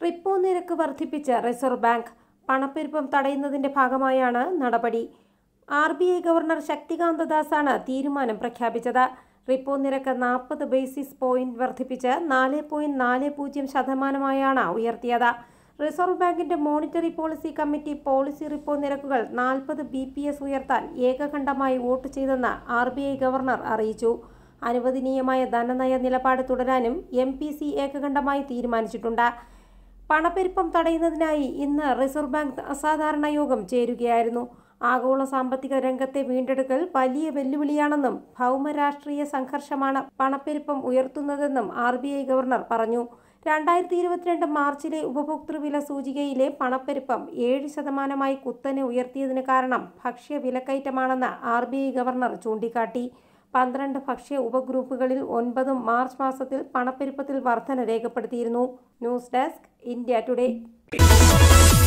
repo നിരക്ക് വർദ്ധിപ്പിച്ച് reserve bank പണപ്പെരുപ്പം തടയുന്നതിന്റെ ഭാഗമായാണ് നടപടി R B I governor Shaktikanta ദാസാണ് തീരുമാനം പ്രഖ്യാപിച്ചത് റിപ്പോ നിരക്ക് നാൽപ്പത് ബേസിസ് പോയിന്റ് വർദ്ധിപ്പിച്ച് നാല് പോയിന്റ് നാല് പൂജ്യം ശതമാനമായാണ് ഉയർത്തിയത് റിസർവ് ബാങ്കിന്റെ monetary policy committee policy repo നിരക്കുകൾ നാൽപ്പത് ബി പി എസ് ഉയർത്താൻ ഏകകണ്ഠമായി വോട്ട് ചെയ്തെന്ന് ആർ ബി ഐ ഗവർണർ അറിയിച്ചു അനുവദനീയമായ ധനനയ നിലപാട് തുടരാനും എം പി സി ഏകകണ്ഠമായി തീരുമാനിച്ചിട്ടുണ്ട് പണപ്പെരുപ്പം തടയുന്നതിനായി ഇന്ന് റിസർവ് ബാങ്ക് അസാധാരണ യോഗം ചേരുകയായിരുന്നു ആഗോള സാമ്പത്തിക രംഗത്തെ വീണ്ടെടുക്കൽ വലിയ വെല്ലുവിളിയാണെന്നും ഭൗമരാഷ്ട്രീയ സംഘർഷമാണ് പണപ്പെരുപ്പം ഉയർത്തുന്നതെന്നും ആർ ബി ഐ ഗവർണർ പറഞ്ഞു രണ്ടായിരത്തി ഇരുപത്തിരണ്ട് മാർച്ചിലെ ഉപഭോക്തൃ വില സൂചികയിലെ പണപ്പെരുപ്പം ഏഴ് ശതമാനമായി കുത്തനെ ഉയർത്തിയതിന് കാരണം ഭക്ഷ്യ വിലക്കയറ്റമാണെന്ന് ആർ ബി ഐ ഗവർണർ ചൂണ്ടിക്കാട്ടി പന്ത്രണ്ട് ഭക്ഷ്യ ഉപഗ്രൂപ്പുകളിൽ ഒൻപതും മാർച്ച് മാസത്തിൽ പണപ്പെരുപ്പത്തിൽ വർധന രേഖപ്പെടുത്തിയിരുന്നു ന്യൂസ് ഡെസ്ക് ഇന്ത്യ ടുഡേ